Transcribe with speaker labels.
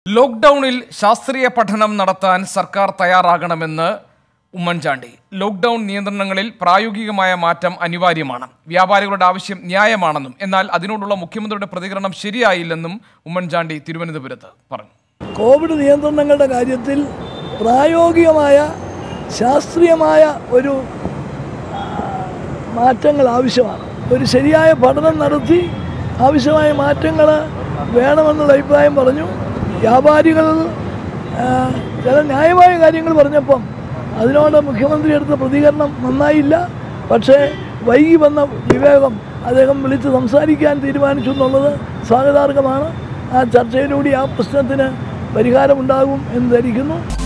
Speaker 1: ലോക്ക്ഡൌണിൽ ശാസ്ത്രീയ പഠനം നടത്താൻ സർക്കാർ തയ്യാറാകണമെന്ന് ഉമ്മൻചാണ്ടി ലോക്ക്ഡൌൺ നിയന്ത്രണങ്ങളിൽ പ്രായോഗികമായ മാറ്റം അനിവാര്യമാണ് വ്യാപാരികളുടെ ആവശ്യം ന്യായമാണെന്നും എന്നാൽ അതിനോടുള്ള മുഖ്യമന്ത്രിയുടെ പ്രതികരണം ശരിയായില്ലെന്നും ഉമ്മൻചാണ്ടി തിരുവനന്തപുരത്ത് പറഞ്ഞു
Speaker 2: കോവിഡ് നിയന്ത്രണങ്ങളുടെ കാര്യത്തിൽ പ്രായോഗികമായ ശാസ്ത്രീയമായ ഒരു ആ, മാറ്റങ്ങൾ ആവശ്യമാണ് ഒരു ശരിയായ പഠനം നടത്തി ആവശ്യമായ മാറ്റങ്ങൾ വേണമെന്നുള്ള അഭിപ്രായം പറഞ്ഞു വ്യാപാരികൾ ആ, ചില ന്യായമായ കാര്യങ്ങൾ പറഞ്ഞപ്പം അതിനോട് മുഖ്യമന്ത്രി എടുത്ത പ്രതികരണം നന്നായില്ല പക്ഷേ വൈകി വന്ന വിവേകം അദ്ദേഹം വിളിച്ച് സംസാരിക്കാൻ തീരുമാനിച്ചു എന്നുള്ളത് സ്വാഗതാർഹമാണ് ആ ചർച്ചയിലൂടെ ആ പ്രശ്നത്തിന് പരിഹാരമുണ്ടാകും എന്ന് ധരിക്കുന്നു